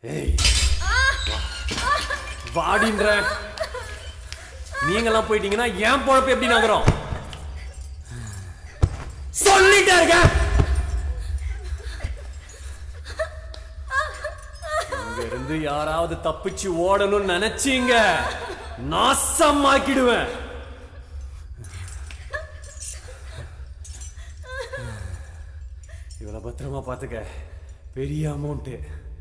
ஏய் வாடின்ற நீங்கெல்லாம் போயிட்டீங்கன்னா என் பொழப்பு எப்படி நகரும் சொல்லிட்டே இருக்க இங்க இருந்து யாராவது தப்பிச்சு ஓடணும்னு நினைச்சீங்க நாசமாக்கிடுவேன் இவளை பத்திரமா பார்த்துக்க பெரிய அமௌண்ட்டு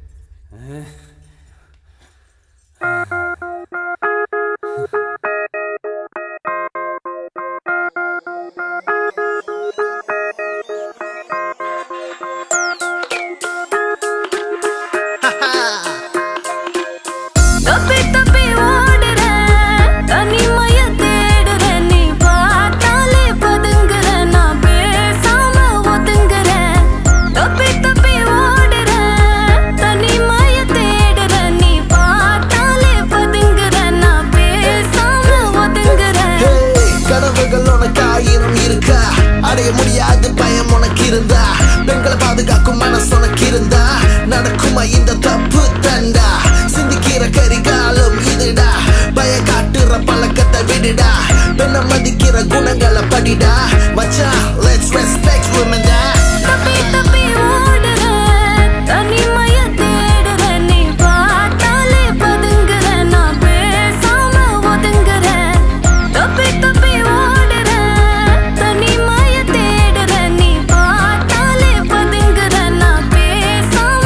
தப்பி தப்பி ஓடுற தனிமைய தேடுற நீ பார்த்தாலே பதுங்குற நான் பேசாம ஒதுங்குற தப்பி தப்பி ஓடுற தனிமைய தேடுற நீ பார்த்தாலே பதுங்குற நான் பேசாம ஒதுங்குற Hey, கனவுகள் உனக்கு ஆயிரம் இருக்கா அடைய முடியாது பயம் உனக்கு இருந்தா பெண்களை பாதுகாக்கும் மனசு உனக்கு இருந்தா நடக்குமா இந்த தப்பு தண்டா சிந்திக்கிற கரிகாலம் இதுடா பய காட்டுற பழக்கத்தை விடுடா பெண்ணை மதிக்கிற குணங்களை படிடா மச்சான் let's respect women டா தப்பி தப்பி ஓடுற தனிமைய தேடுற நீ பார்த்தாலே பதுங்குற நான் பேசாம ஒதுங்குற தப்பி தப்பி ஓடுற தனிமைய தேடுற நீ பார்த்தாலே பதுங்குற நான் பேசாம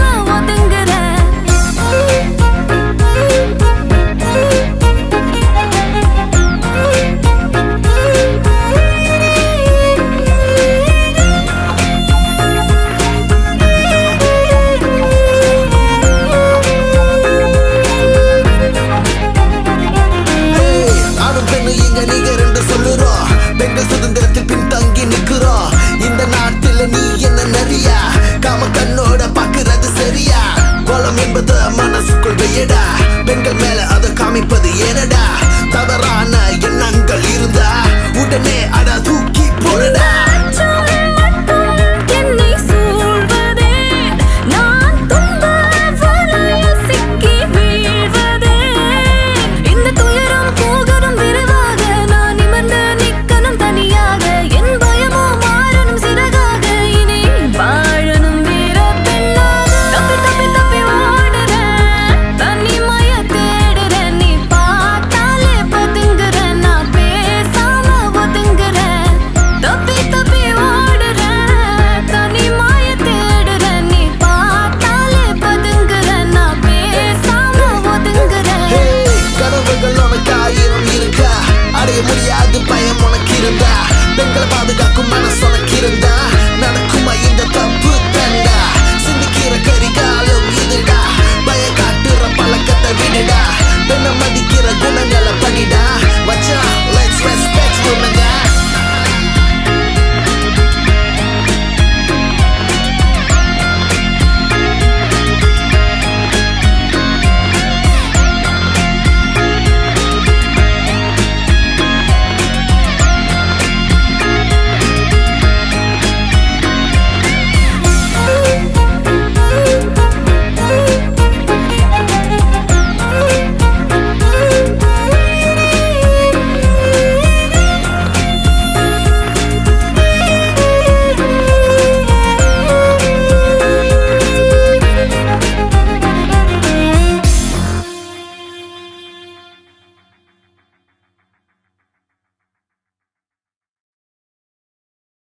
ஒதுங்குற Hey, ஆணும் பெண்ணும் இங்க நிகர் என்று சொல்லுறோம் பெண்கள் சுதந்திரத்தில் பின்தங்கி நிக்கிறோம் இந்த நாட்டில் நீ என்ன நரியா காம கண்ணோட பாக்குறது சரியா கோலம் என்பது மனசுக்குள் வெயடா பெண்கள் மேல அதை காமிப்பது ஏனடா தவறான எண்ணங்கள் இருந்தா உடனே அட தூக்கி போடுடா என்னை சூழ்வதே நான் துன்ப வலையில் சிக்கி வீழ்வதே இந்த துயரம் போகணும் விரைவாக நான் நிமிர்ந்து நிற்கணும் தனியாக என் பயமோ மாறணும் சிறகாக இனி வாழணும் வீர பெண்ணாக தப்பி தப்பி தப்பி ஓடுற தனிமய தேடுற நீ பார்த்தாலே பதுங்குற நான் பேசாம ஒதுங்குற தப்பி தப்பி ஓடுற தனிமய தேடுற நீ பார்த்தாலே பதுங்குற நான் பேசாம ஒதுங்குற Hey, கனவுகள் உனக்கு ஆயிரம் இருக்கா அடைய முடியாது பயம் உனக்கு இருந்தா பெண்களை பாதுகாக்கும் மனசு உனக்கு இருந்தா நடக்குமா இந்த தப்பு தண்டா சிந்திக்கிற கரிகாலம் இதுடா பய காட்டுற பழக்கத்தை விடுடா பெண்ணை மதிக்கிற குணங்கள்